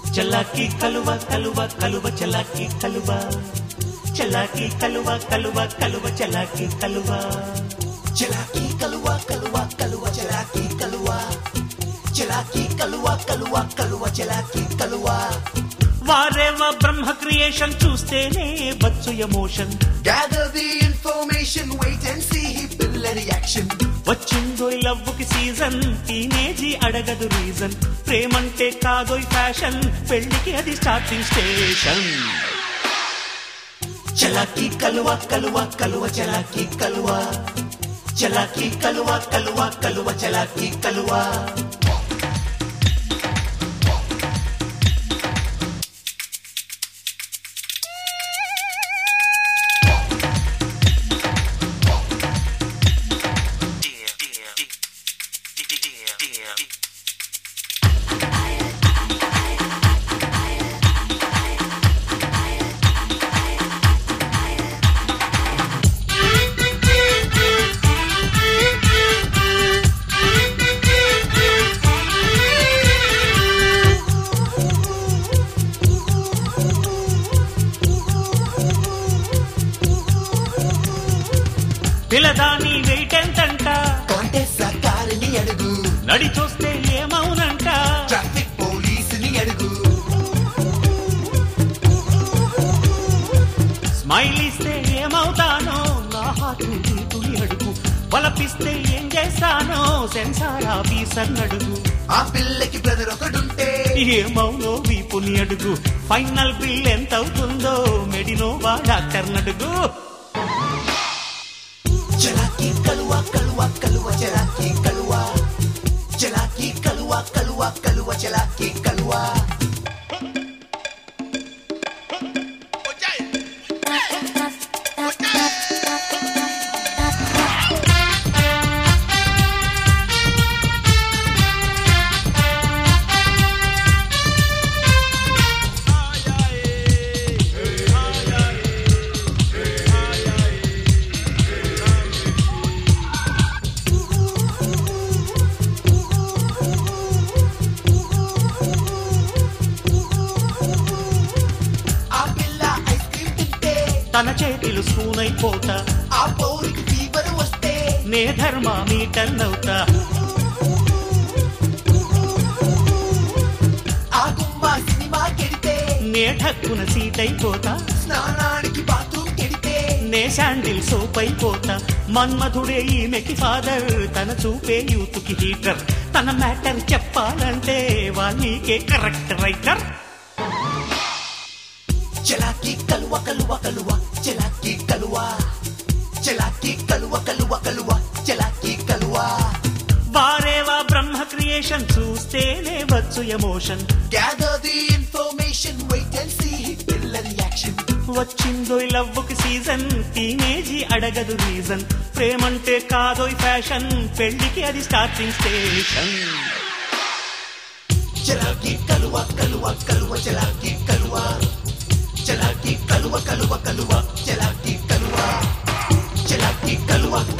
చలాకి కలువ కలువ కలువ చలాకి కలువ చలాకి కలువ కలువ కలువ చలాకి కలువ చలాకీ కలువ కలువ కలువ చలాకీ కలువ చలాకీ కలువ కలువ కలువ చలాకీ కలువ వారేవ బ్రహ్మ క్రియేషన్ చూస్తేనే వచ్చు emotion Gather the information, wait and see పిల్లని యాక్షన్ వచ్చిందో లవ్వుకి సీజన్ టీనేజీ అడగదు రీజన్ ప్రేమంటే కాదోయ్ ఫ్యాషన్ పెళ్లికి అది స్టార్టింగ్ స్టేషన్ చలాకీ కలువ కలువ కలువ చలాకీ కలువ చలాకీ కలువ కలువ కలువ చలాకీ కలువ పిలదాని వెయిట్ ఎంతంట కాంటెస్ట్ కారుని అడుగు నడి చూస్తే ఏమవునంట ట్రాఫిక్ పోలీసుని అడుగు స్మైల్ ఇస్తే ఏమవుతానో నా హార్ట్ తులి అడుగు బలపిస్తే ఏం చేస్తానో సెన్సార్ ఆఫీసర్ అడుగు ఆ పిల్లకి బ్రదర్ ఒకడుంటే ఏమవునో వీపుని అడుగు ఫైనల్ బిల్ ఎంత అవుతుందో మెడినోవా డాక్టర్ అడుగు చలాకీ కలువ కలువ కలువ చలాకీ కలువ చలాకీ కలువ కలువ కలువ చలాకీ కలువ ఆ పిల్ల ఐస్ క్రీమ్ తింటే తన చేతిలో స్పూన్ అయిపోతా ఆ పౌరికి ఫీవర్ వస్తే నే ధర్మామీటర్ అవుతా ఆ గుమ్మ సినిమా కెడితే నే ఠక్కున సీట్ అయిపోతా స్నానానికి బాత్రూమ్ కెడితే నే శాండిల్ సోప్ అయిపోతా మన్మధుడే ఈమెకి ఫాదర్ తన చూపే యూత్ కి హీటర్ తన మ్యాటర్ చెప్పాలంటే వాల్మీకే కరెక్ట్ రైటర్ చలాకీ కలువ కలువ కలువ చలాకీ కలువ చలాకీ కలువ కలువ కలువ చలాకీ కలువ వారేవా బ్రహ్మ క్రియేషన్ చూస్తేనే వచ్చు emotion gather the information wait and see పిల్లని యాక్షన్ వచ్చిందో లవ్వుకి సీజన్ టీనేజీ అడగదు రీజన్ ప్రేమంటే కాదోయ్ ఫ్యాషన్ పెళ్లికి అది స్టార్టింగ్ స్టేషన్ చలాకీ కలువ కలువ కలువ చలాకీ కలువ చలాకీ కలువ కలువ కలువ చలాకీ కలువ చలాకీ కలువ